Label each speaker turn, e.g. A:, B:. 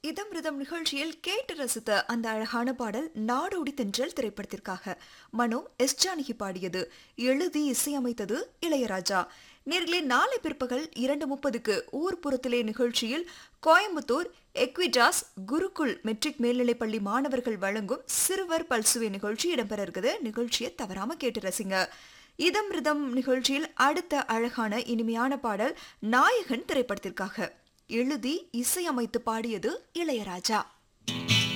A: இதம் ரிதம் நிகழ்ச்சியில் கேட்டு ரசித்த அந்த அழகான பாடல் நாடோடி தென்றல் திரைப்படத்திற்காக மனோ எஸ் ஜானகி பாடியது எழுதி இசையமைத்தது இளையராஜா நேர்களே நாளை பிற்பகல் இரண்டு முப்பதுக்கு ஊர்ப்புறத்திலே நிகழ்ச்சியில் கோயம்புத்தூர் எக்விடாஸ் குருகுல் மெட்ரிக் மேல்நிலைப்பள்ளி மாணவர்கள் வழங்கும் சிறுவர் பல்சுவை நிகழ்ச்சி இடம்பெற இருக்குது நிகழ்ச்சியை தவறாம கேட்டு ரசிங்க இதம் ரிதம் நிகழ்ச்சியில் அடுத்த அழகான இனிமையான பாடல் நாயகன் திரைப்படத்திற்காக எழுதி இசையமைத்து பாடியது இளையராஜா